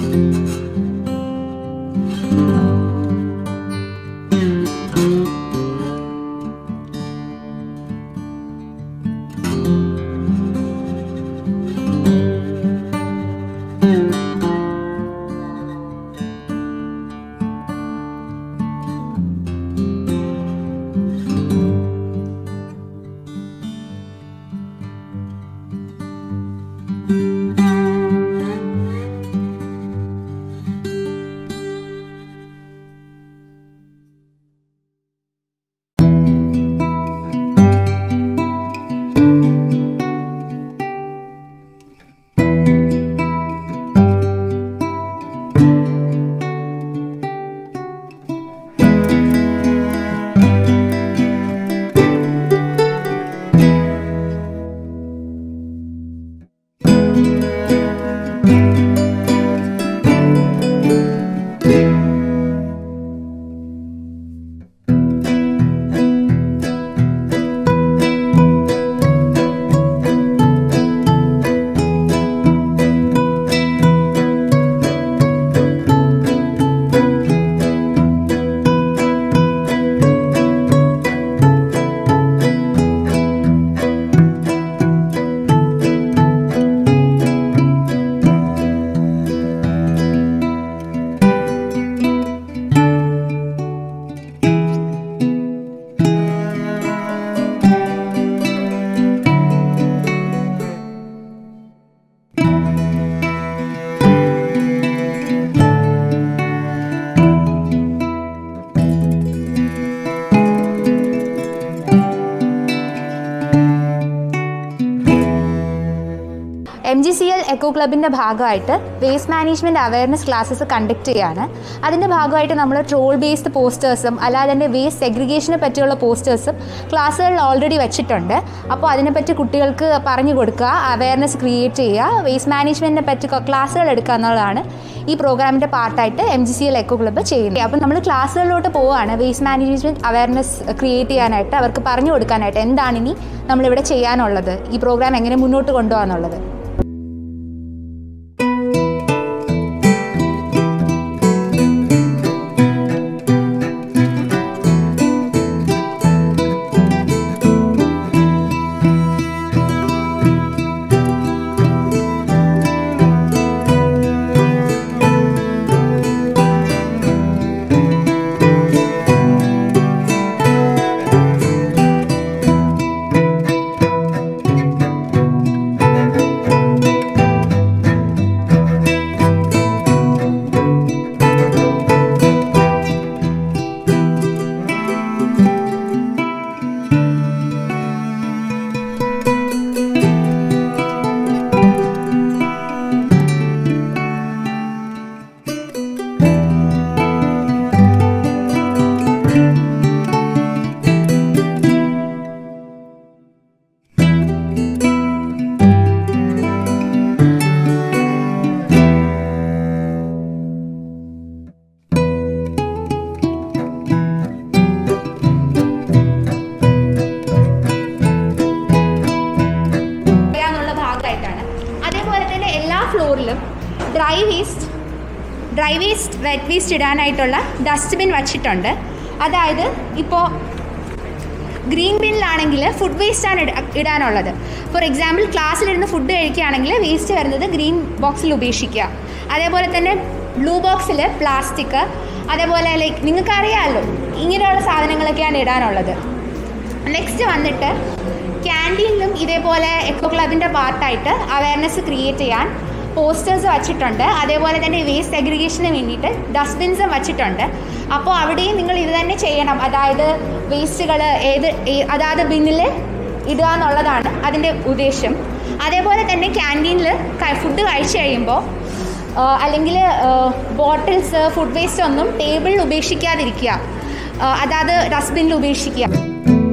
M G C L eco ക്ലബിൻ്റെ ഭാഗമായിട്ട് waste management awareness classes conduct ചെയ്യാണ് അതിൻ്റെ ഭാഗമായിട്ട് നമ്മൾ ട്രോൾ ബേസ്ഡ് പോസ്റ്റേഴ്സും അല്ലാതെ തന്നെ വേസ്റ്റ് സെഗ്രിഗേഷനെ പറ്റിയുള്ള പോസ്റ്റേഴ്സും ക്ലാസ്സുകളിൽ ഓൾറെഡി വെച്ചിട്ടുണ്ട് അപ്പോൾ അതിനെപ്പറ്റി കുട്ടികൾക്ക് പറഞ്ഞു കൊടുക്കുക അവയർനെസ് ക്രിയേറ്റ് ചെയ്യുക വേസ്റ്റ് മാനേജ്മെൻറ്റിനെ പറ്റി ക്ലാസ്സുകൾ എടുക്കുക എന്നുള്ളതാണ് ഈ പ്രോഗ്രാമിൻ്റെ പാർട്ടായിട്ട് M G C L eco club ചെയ്യുന്നത് അപ്പോൾ നമ്മൾ ക്ലാസ്സുകളിലോട്ട് പോവുകയാണ് വേസ്റ്റ് മാനേജ്മെൻറ്റ് അവയർനെസ് ക്രിയേറ്റ് ചെയ്യാനായിട്ട് അവർക്ക് പറഞ്ഞു കൊടുക്കാനായിട്ട് എന്താണ് ഇനി നമ്മളിവിടെ ചെയ്യാനുള്ളത് ഈ പ്രോഗ്രാം എങ്ങനെ മുന്നോട്ട് കൊണ്ടുപോകാന്നുള്ളത് ചെയ്യാന്നുള്ള ഭാഗമായിട്ടാണ് അതേപോലെ തന്നെ എല്ലാ ഫ്ലോറിലും dry waste dry waste wet waste ഇടാനായിട്ടുള്ള ഡസ്റ്റ്ബിൻ വച്ചിട്ടുണ്ട് അതായത് ഇപ്പോൾ ഗ്രീൻ ബിന്നിലാണെങ്കിൽ ഫുഡ് വേസ്റ്റാണ് ഇട ഇടാനുള്ളത് ഫോർ എക്സാമ്പിൾ ക്ലാസ്സിലിരുന്ന് ഫുഡ് കഴിക്കുകയാണെങ്കിൽ വേസ്റ്റ് വരുന്നത് ഗ്രീൻ ബോക്സിൽ ഉപേക്ഷിക്കുക അതേപോലെ തന്നെ ബ്ലൂ ബോക്സിൽ പ്ലാസ്റ്റിക് അതേപോലെ ലൈക്ക് നിങ്ങൾക്കറിയാമല്ലോ ഇങ്ങനെയുള്ള സാധനങ്ങളൊക്കെയാണ് ഇടാനുള്ളത് നെക്സ്റ്റ് വന്നിട്ട് ക്യാൻറ്റീനിലും ഇതേപോലെ എക്കോ ക്ലബിൻ്റെ പാർട്ടായിട്ട് അവയർനെസ് ക്രിയേറ്റ് ചെയ്യാൻ പോസ്റ്റേഴ്സ് വച്ചിട്ടുണ്ട് അതേപോലെ തന്നെ വേസ്റ്റ് സെഗ്രിഗേഷന് വേണ്ടിയിട്ട് ഡസ്റ്റ്ബിൻസും വച്ചിട്ടുണ്ട് അപ്പോൾ അവിടെയും നിങ്ങൾ ഇത് തന്നെ ചെയ്യണം അതായത് വേസ്റ്റുകൾ ഏത് ഏ- അതാത് ബിന്നിൽ ഇടുക എന്നുള്ളതാണ് അതിൻ്റെ ഉദ്ദേശം അതേപോലെ തന്നെ ക്യാൻറ്റീനിൽ ഫുഡ് കഴിച്ചു കഴിയുമ്പോൾ അല്ലെങ്കിൽ ബോട്ടിൽസ് ഫുഡ് വേസ്റ്റ് ഒന്നും ടേബിളിൽ ഉപേക്ഷിക്കാതിരിക്കുക ആ, അതാത് ഡസ്റ്റ്ബിന്നിൽ ഉപേക്ഷിക്കുക